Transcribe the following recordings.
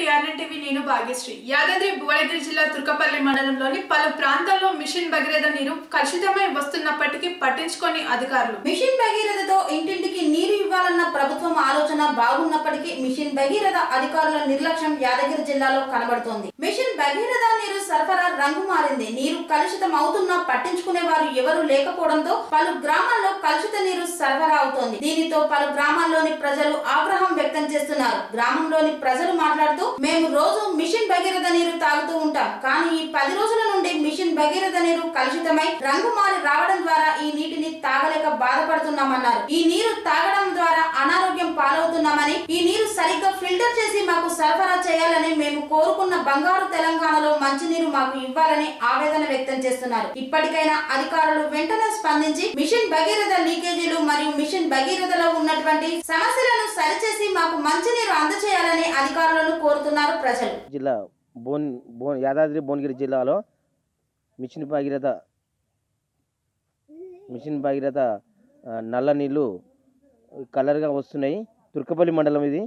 టీఆర్ఎన్టీవీ నేను భాగ్యశ్రీ యాదాద్రి భువనగిరి జిల్లా తుర్కపల్లి మండలంలోని పలు ప్రాంతాల్లో మిషన్ భగీరథ నీరు కలుషితమై వస్తున్నప్పటికీ పట్టించుకొని అధికారులు మిషన్ భగీరథతో ఇంటింటికి నీరు ఇవ్వాలన్న ప్రభుత్వం ఆలోచన బాగున్నప్పటికీ మిషన్ భగీరథ అధికారుల నిర్లక్ష్యం యాదగిరి జిల్లాలో కనబడుతోంది మిషన్ భగీరథ నీరు సరఫరా రంగు మారింది నీరు కలుషితం అవుతున్నా పట్టించుకునే వారు ఎవరు లేకపోవడంతో పలు గ్రామాల్లో కలుషిత నీరు సరఫరా అవుతోంది దీనితో పలు గ్రామాల్లోని ప్రజలు ఆగ్రహం వ్యక్తం చేస్తున్నారు గ్రామంలోని ప్రజలు మాట్లాడుతూ మేము రోజు మిషన్ భగీరథ నీరు తాగుతూ ఉంటాం కానీ ఈ పది రోజుల నుండి మిషన్ భగీరథ నీరు కలుషితమై రంగు మారి రావడం ద్వారా ఈ నీటిని తాగలేక బాధపడుతున్నామన్నారు ఈ నీరు తాగడం ద్వారా అనారోగ్యం పాలవుతున్నామని ఈ నీరు సరిగ్గా ఫిల్టర్ చేసి మాకు సరఫరా చేయాలని మేము కోరుకున్న బంగారు తెలంగాణలో మంచినీరు మాకు ఇవ్వాలని ఆవేదన వ్యక్తం చేస్తున్నారు ఇప్పటికైనా అధికారులు వెంటనే స్పందించి మిషన్ భగీరథ లీకేజీలు మరియు మిషన్ భగీరథలో ఉన్నటువంటి సమస్యలను సరిచేసి మాకు మంచినీరు అందజేయాలని అధికారులను కోరుతున్నారు ప్రజలు జిల్లా భువన్ భువన్ యాదాద్రి భువనగిరి జిల్లాలో మిషన్ భగీరథ మిషన్ భగీరథ ఆ, నల్ల నీళ్ళు కలర్గా వస్తున్నాయి తుర్కపల్లి మండలం ఇది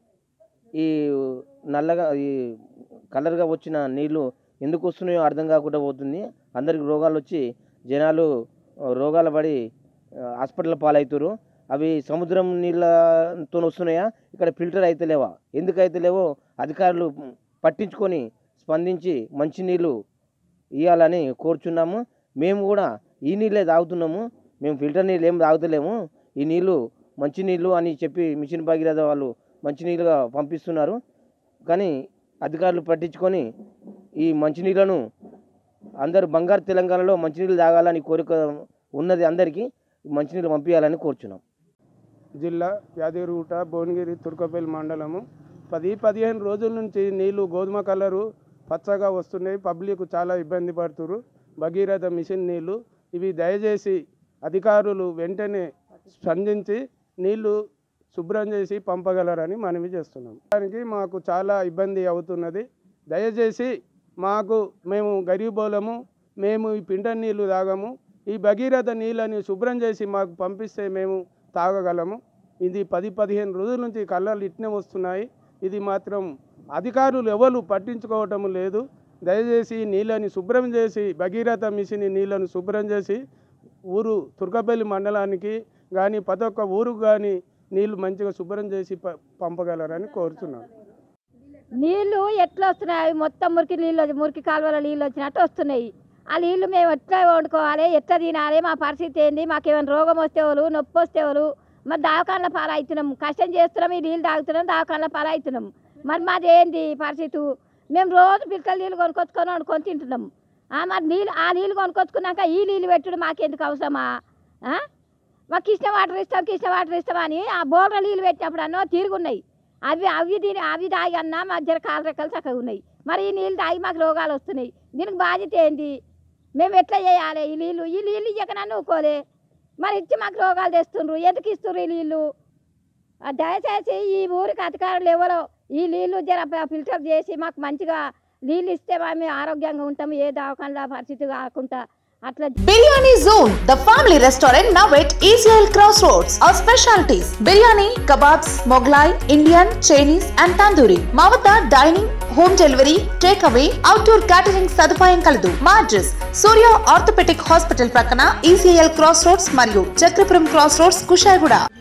ఈ నల్లగా ఈ కలర్గా వచ్చిన నీళ్ళు ఎందుకు వస్తున్నాయో అర్థం కాకుండా పోతుంది అందరికి రోగాలు వచ్చి జనాలు ఆ, రోగాల పడి ఆ, హాస్పిటల్ పాలవుతారు అవి సముద్రం నీళ్ళతో వస్తున్నాయా ఇక్కడ ఫిల్టర్ అయితే లేవా ఎందుకు అయితే లేవో అధికారులు పట్టించుకొని స్పందించి మంచినీళ్ళు ఇవ్వాలని కోరుచున్నాము మేము కూడా ఈ నీళ్ళే తాగుతున్నాము మేము ఫిల్టర్ నీళ్ళు ఏం తాగుతలేము ఈ నీళ్ళు మంచినీళ్ళు అని చెప్పి మిషన్ భగీరథ వాళ్ళు మంచినీళ్ళుగా పంపిస్తున్నారు కానీ అధికారులు పట్టించుకొని ఈ మంచినీళ్ళను అందరూ బంగారు తెలంగాణలో మంచినీళ్ళు తాగాలని కోరిక ఉన్నది అందరికీ మంచినీళ్ళు పంపించాలని కోరుచున్నాం జిల్లా యాదగిరిగుట్ట భువనగిరి తుర్కపల్లి మండలము పది పదిహేను రోజుల నుంచి నీళ్లు గోధుమ కలరు పచ్చగా వస్తున్నాయి పబ్లిక్ చాలా ఇబ్బంది పడుతున్నారు భగీరథ మిషన్ నీళ్లు ఇవి దయచేసి అధికారులు వెంటనే స్పందించి నీళ్లు శుభ్రం చేసి పంపగలరని మనవి చేస్తున్నాం దానికి మాకు చాలా ఇబ్బంది అవుతున్నది దయచేసి మాకు మేము గరీబోలము మేము ఈ పిండ నీళ్లు తాగము ఈ భగీరథ నీళ్ళని శుభ్రం చేసి మాకు పంపిస్తే మేము తాగగలము ఇది పది పదిహేను రోజుల నుంచి కళ్ళలు ఇట్నే వస్తున్నాయి ఇది మాత్రం అధికారులు ఎవరు పట్టించుకోవటం లేదు దయచేసి ఈ నీళ్ళని శుభ్రం చేసి భగీరథ మిషన్ నీళ్ళను శుభ్రం చేసి ఊరు తుర్కపల్లి మండలానికి కానీ ప్రతి ఒక్క ఊరుకు కానీ నీళ్లు మంచిగా శుభ్రం చేసి ప- పంపగలరని కోరుతున్నాను నీళ్లు ఎట్లా వస్తున్నాయి అవి మొత్తం మురికి నీళ్ళు వచ్చి- మురికి కాలువల నీళ్ళు వచ్చినట్టు వస్తున్నాయి ఆ నీళ్లు మేము ఎట్లా వండుకోవాలి ఎట్లా తినాలి మా పరిస్థితి ఏంది మాకు ఏమైనా రోగం వస్తే వాళ్ళు నొప్పి వస్తే వాళ్ళు మరి దావకాన్ల పాలవుతున్నాం కష్టం చేస్తున్నాం ఈ నీళ్ళు తాగుతున్నాం దావకాన్ల పాలవుతున్నాం మరి మాది ఏంది పరిస్థితి మేము రోజు పిల్లల నీళ్ళు కొనుక్కొచ్చుకొని వండుకొని తింటున్నాం ఆ, మరి నీళ్ళు ఆ నీళ్ళు కొనుక్కొచ్చుకున్నాక ఈ నీళ్ళు పెట్టుడు మాకెందుకు అవసరమా ఆ? మాకు కృష్ణ వాటర్ ఇస్తాం కృష్ణ వాటర్ ఇస్తాం అని ఆ బోర్ల నీళ్ళు పెట్టినప్పుడు అన్నో తిరుగున్నాయి అవి అవి తిని అవి తాగి అన్నా మా జర కాలు రెక్కలు చక్కగా ఉన్నాయి మరి ఈ నీళ్ళు తాగి మాకు రోగాలు వస్తున్నాయి దీనికి బాధ్యత ఏంది మేము ఎట్లా చేయాలి ఈ నీళ్ళు ఈ నీళ్ళు ఇయ్యక నన్ను ఊకోలే మరి ఇచ్చి మాకు రోగాలు తెస్తుండ్రు ఎందుకు ఇస్తుర్రు ఈ నీళ్ళు ఆ దయచేసి ఈ ఊరికి అధికారులు ఎవరో ఈ నీళ్ళు జర ప- ఫిల్టర్ చేసి మాకు మంచిగా నీళ్ళు ఇస్తే మేము ఆరోగ్యంగా ఉంటాము ఏ దవాఖానలో పరిస్థితి కాకుండా అట్లా biryani zone the family restaurant now at ECIL cross roads our specialities biryani kebabs Mughlai Indian Chinese and tandoori మా వద్ద dining home delivery take away outdoor catering సదుపాయం కలదు మా అడ్రస్ సూర్య ఆర్థోపెటిక్ హాస్పిటల్ ప్రక్కన ఈసీఎల్ క్రాస్ రోడ్స్ మరియు చక్రపురం క్రాస్ రోడ్స్ కుషాయిగూడ